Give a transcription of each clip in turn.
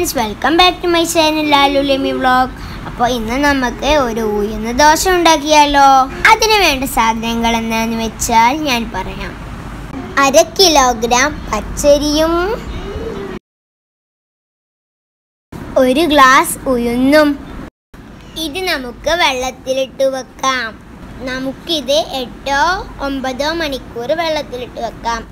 guys welcome back to my channel Lalu ലെമി vlog അപ്പോൾ ഇന്ന് നമുക്ക് ഒരു ഉയർന്ന ദോശ ഉണ്ടാക്കിയാലോ അതിന് വേണ്ട സാധനങ്ങൾ എന്താണെന്ന് വെച്ചാൽ ഞാൻ പറയാം അര കിലോഗ്രാം പച്ചരിയും ഒരു ഗ്ലാസ് ഉഴുന്നും ഇത് നമുക്ക് വെള്ളത്തിലിട്ട് വെക്കാം നമുക്കിത് എട്ടോ ഒമ്പതോ മണിക്കൂർ വെള്ളത്തിലിട്ട് വെക്കാം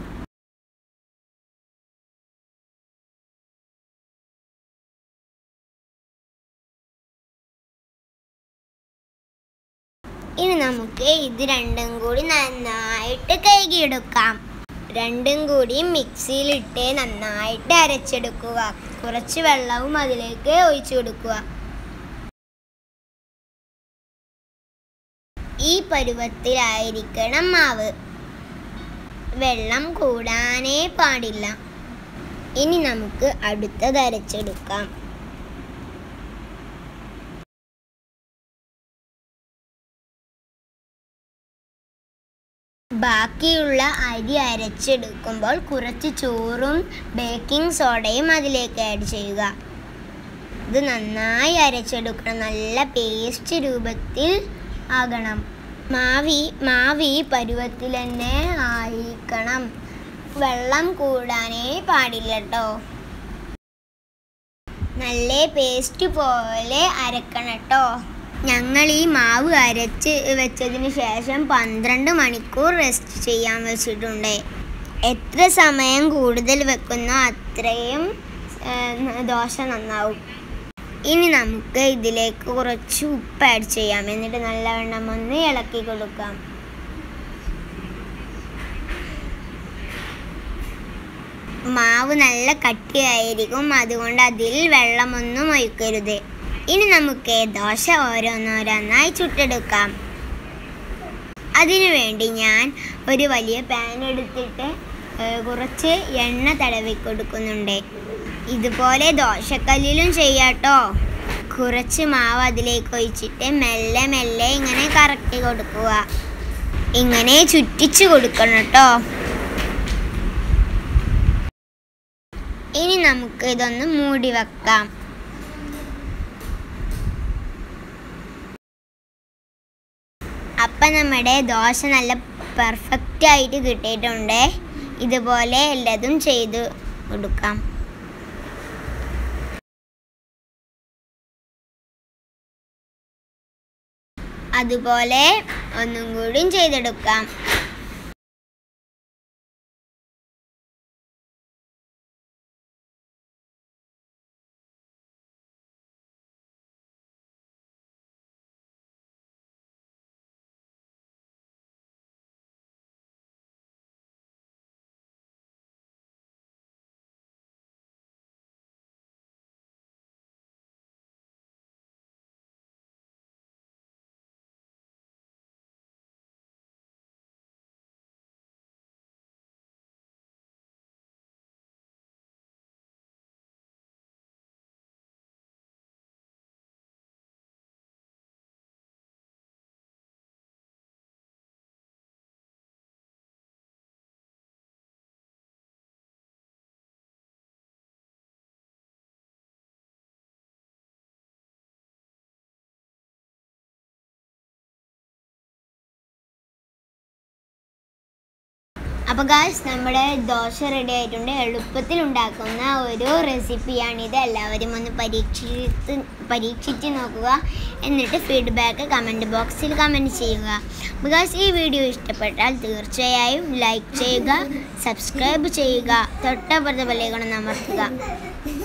ഇനി നമുക്ക് ഇത് രണ്ടും കൂടി നന്നായിട്ട് കഴുകിയെടുക്കാം രണ്ടും കൂടി മിക്സിയിലിട്ട് നന്നായിട്ട് അരച്ചെടുക്കുക കുറച്ച് വെള്ളവും അതിലേക്ക് ഒഴിച്ചു കൊടുക്കുക ഈ പരുവത്തിലായിരിക്കണം മാവ് വെള്ളം കൂടാനേ പാടില്ല ഇനി നമുക്ക് അടുത്തത് അരച്ചെടുക്കാം ബാക്കിയുള്ള അരി അരച്ചെടുക്കുമ്പോൾ കുറച്ച് ചോറും ബേക്കിംഗ് സോഡയും അതിലേക്ക് ആഡ് ചെയ്യുക ഇത് നന്നായി അരച്ചെടുക്കണം നല്ല പേസ്റ്റ് രൂപത്തിൽ ആകണം മാവി മാവി പരുവത്തിൽ തന്നെ ആയിരിക്കണം വെള്ളം കൂടാനേ പാടില്ല കേട്ടോ നല്ല പേസ്റ്റ് പോലെ അരക്കണം കേട്ടോ ഞങ്ങൾ ഈ മാവ് അരച്ച് വെച്ചതിന് ശേഷം പന്ത്രണ്ട് മണിക്കൂർ റെസ്റ്റ് ചെയ്യാൻ വെച്ചിട്ടുണ്ട് എത്ര സമയം കൂടുതൽ വെക്കുന്നോ അത്രയും ഏഹ്, ദോശ നന്നാവും ഇനി നമുക്ക് ഇതിലേക്ക് കുറച്ച് ഉപ്പ് ആഡ് ചെയ്യാം എന്നിട്ട് നല്ലവണ്ണം ഒന്ന് ഇളക്കി കൊടുക്കാം മാവ് നല്ല കട്ടിയായിരിക്കും അതുകൊണ്ട് അതിൽ വെള്ളമൊന്നും ഒഴിക്കരുത് ഇനി നമുക്ക് ദോശ ഓരോന്നോരോന്നായി ചുട്ടെടുക്കാം അതിനു വേണ്ടി ഞാൻ ഒരു വലിയ പാൻ എടുത്തിട്ട് ഏഹ്, കുറച്ച് എണ്ണ തടവി കൊടുക്കുന്നുണ്ട് ഇതുപോലെ ദോശക്കല്ലിലും ചെയ്യാട്ടോ കുറച്ച് മാവ് അതിലേക്ക് ഒഴിച്ചിട്ട് മെല്ലെ മെല്ലെ ഇങ്ങനെ കറക്കി കൊടുക്കുക ഇങ്ങനെ ചുറ്റിച്ചു കൊടുക്കണം കേട്ടോ ഇനി നമുക്ക് ഇതൊന്ന് മൂടി വെക്കാം അപ്പം നമ്മുടെ ദോശ നല്ല പെർഫെക്റ്റ് ആയിട്ട് കിട്ടിയിട്ടുണ്ട് ഇതുപോലെ എല്ലാതും ചെയ്ത് കൊടുക്കാം അതുപോലെ ഒന്നും കൂടിയും ചെയ്തെടുക്കാം അപ്പോൾ ഗായ്സ് നമ്മുടെ ദോശ റെഡി ആയിട്ടുണ്ട് എളുപ്പത്തിൽ ഉണ്ടാക്കുന്ന ഒരു റെസിപ്പിയാണിത് എല്ലാവരും ഒന്ന് പരീക്ഷിച്ച് പരീക്ഷിച്ച് നോക്കുക എന്നിട്ട് ഫീഡ്ബാക്ക് കമൻറ്റ് ബോക്സിൽ കമൻറ്റ് ചെയ്യുക ബിക്കോസ് ഈ വീഡിയോ ഇഷ്ടപ്പെട്ടാൽ തീർച്ചയായും ലൈക്ക് ചെയ്യുക സബ്സ്ക്രൈബ് ചെയ്യുക തൊട്ടപ്പുറത്തെ ബെല്ലൈക്കണം അമർത്തുക